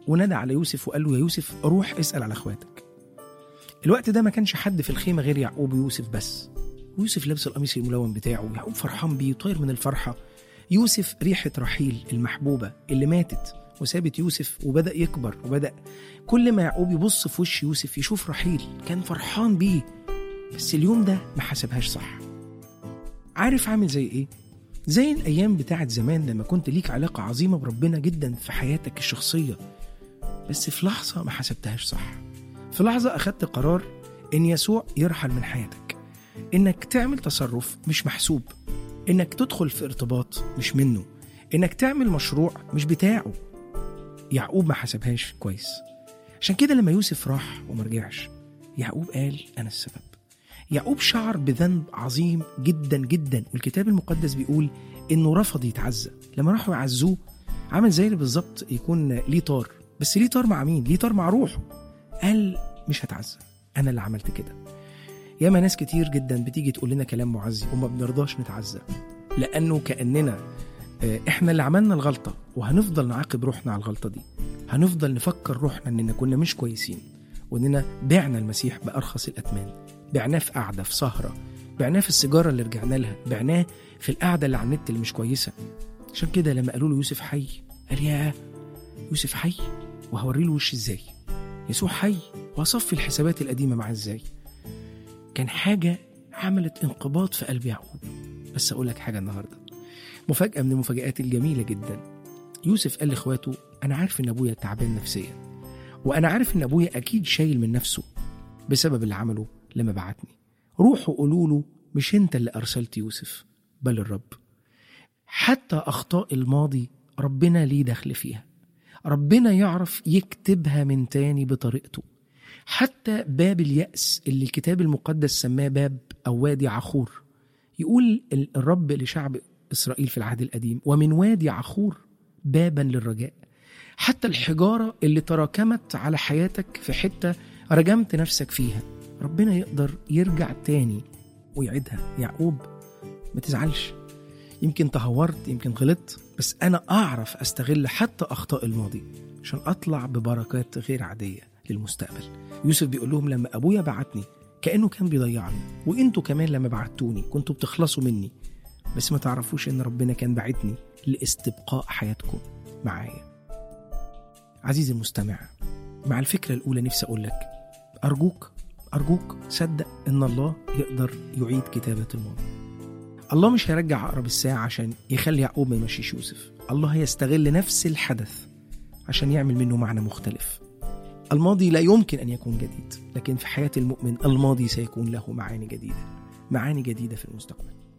ونادى على يوسف وقال له يا يوسف روح اسأل على اخواتك الوقت ده ما كانش حد في الخيمة غير يعقوب ويوسف بس يوسف لابس القميص الملون بتاعه يعقوب فرحان بيه وطاير من الفرحة يوسف ريحة رحيل المحبوبة اللي ماتت وسابت يوسف وبدأ يكبر وبدأ كل ما يعقوب يبص في وش يوسف يشوف رحيل كان فرحان بيه بس اليوم ده ما حسبهاش صح عارف عامل زي ايه؟ زي الأيام بتاعت زمان لما كنت ليك علاقة عظيمة بربنا جدا في حياتك الشخصية بس في لحظة ما حسبتهاش صح في لحظة أخدت قرار إن يسوع يرحل من حياتك إنك تعمل تصرف مش محسوب إنك تدخل في ارتباط مش منه إنك تعمل مشروع مش بتاعه يعقوب ما حسبهاش كويس عشان كده لما يوسف راح وما رجعش يعقوب قال أنا السبب يعقوب شعر بذنب عظيم جدا جدا والكتاب المقدس بيقول إنه رفض يتعزى لما راحوا يعزوه عمل زي اللي بالظبط يكون ليه طار بس ليه طار مع مين؟ ليه طار مع روحه قال مش هتعزى أنا اللي عملت كده ياما ناس كتير جدا بتيجي تقول لنا كلام معزي وما بنرضاش نتعزى لأنه كأننا آه، احنا اللي عملنا الغلطة وهنفضل نعاقب روحنا على الغلطة دي هنفضل نفكر روحنا اننا كنا مش كويسين واننا بعنا المسيح بأرخص الأثمان بعناه في قعدة في سهرة بعناه في السيجارة اللي رجعنا لها بعناه في القعدة اللي على النت اللي مش كويسة عشان كده لما قالوا له يوسف حي قال يا يوسف حي وهوري له وش ازاي يسوع حي وهصفي الحسابات القديمة معاه ازاي كان حاجة عملت انقباض في قلب يعقوب بس أقول لك حاجة النهاردة مفاجأة من المفاجآت الجميلة جدا يوسف قال لاخواته أنا عارف إن أبويا تعبان نفسيا وأنا عارف إن أبويا أكيد شايل من نفسه بسبب اللي عمله لما بعتني روحوا قولوا له مش أنت اللي أرسلت يوسف بل الرب حتى أخطاء الماضي ربنا ليه دخل فيها ربنا يعرف يكتبها من تاني بطريقته حتى باب اليأس اللي الكتاب المقدس سماه باب أو وادي عخور يقول ال- الرب لشعب إسرائيل في العهد القديم ومن وادي عخور بابا للرجاء حتى الحجارة اللي تراكمت على حياتك في حتة رجمت نفسك فيها ربنا يقدر يرجع تاني ويعيدها يعقوب ما تزعلش يمكن تهورت يمكن غلطت بس أنا أعرف أستغل حتى أخطاء الماضي عشان أطلع ببركات غير عادية للمستقبل يوسف بيقول لهم لما أبويا بعتني كأنه كان بيضيعني وإنتوا كمان لما بعتوني كنتوا بتخلصوا مني بس ما تعرفوش إن ربنا كان بعتني لاستبقاء حياتكم معايا عزيزي المستمع مع الفكرة الأولى نفسي أقول لك أرجوك أرجوك صدق إن الله يقدر يعيد كتابة الماضي الله مش هيرجع عقرب الساعة عشان يخلي يعقوب ما يمشيش يوسف الله هيستغل نفس الحدث عشان يعمل منه معنى مختلف الماضي لا يمكن أن يكون جديد لكن في حياة المؤمن الماضي سيكون له معاني جديدة معاني جديدة في المستقبل